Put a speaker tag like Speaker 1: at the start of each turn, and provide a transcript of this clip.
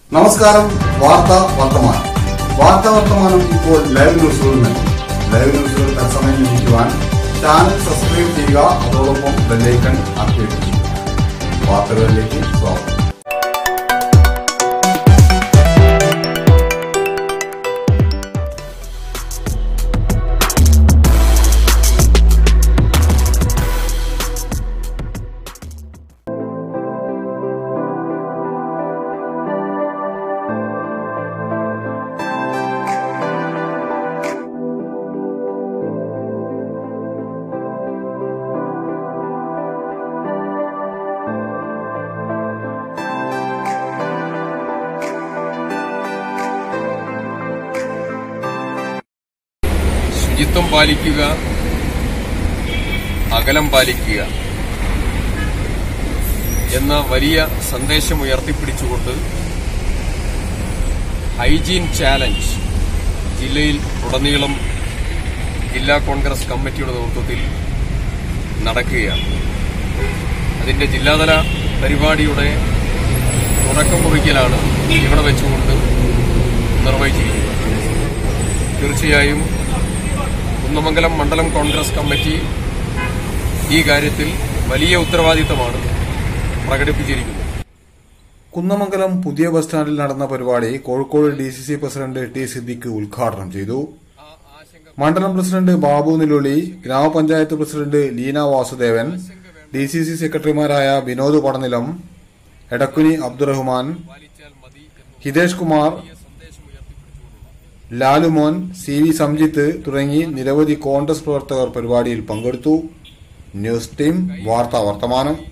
Speaker 1: നമസ്കാരം വാർത്ത വർത്തമാനം വാർത്ത വർത്തമാനം ഇപ്പോൾ ലൈവ് ന്യൂസുകൾ നൽകും ലൈവ് ന്യൂസുകൾ തത്സമയം ലഭിക്കുവാൻ ചാനൽ സബ്സ്ക്രൈബ് ചെയ്യുക അതോടൊപ്പം ബെല്ലൈക്കൺ ആക്ടിവേറ്റ് ചെയ്യുക വാർത്തകളിലേക്ക് സ്വാഗതം
Speaker 2: ശുചിത്വം പാലിക്കുക അകലം പാലിക്കുക എന്ന വലിയ സന്ദേശം ഉയർത്തിപ്പിടിച്ചുകൊണ്ട് ഹൈജീൻ ചാലഞ്ച് ജില്ലയിൽ ഉടനീളം ജില്ലാ കോൺഗ്രസ് കമ്മിറ്റിയുടെ നേതൃത്വത്തിൽ നടക്കുകയാണ് അതിന്റെ ജില്ലാതല പരിപാടിയുടെ തുടക്കം കുറിക്കലാണ് ഇവിടെ വെച്ചുകൊണ്ട് നിർവഹിച്ചിരിക്കുന്നത് തീർച്ചയായും കുന്നമംഗലം മണ്ഡലം കോൺഗ്രസ് കമ്മിറ്റി ഈ കാര്യത്തിൽ വലിയ ഉത്തരവാദിത്തമാണ് പ്രകടിപ്പിച്ചിരിക്കുന്നത്
Speaker 1: കുന്നമംഗലം പുതിയ ബസ് സ്റ്റാൻഡിൽ നടന്ന പരിപാടി Kozhikode D C C president T Siddique ഉദ്ഘാടനം ചെയ്തു മണ്ഡലം പ്രസിഡന്റ് ബാബു നിലുളി ഗ്രാമപഞ്ചായത്ത് president Leena Vasudevan D C C സെക്രട്ടറിമാരായ വിനോദ് പടനിലം എടക്കുനി അബ്ദുറഹ്മാൻ ഹിതേഷ് കുമാർ ലാലുമോൻ സി വി സംജിത്ത് തുടങ്ങി നിരവധി കോൺഗ്രസ് പ്രവർത്തകർ പരിപാടിയിൽ പങ്കെടുത്തു ന്യൂസ് ടീം വാർത്താ വർത്തമാനം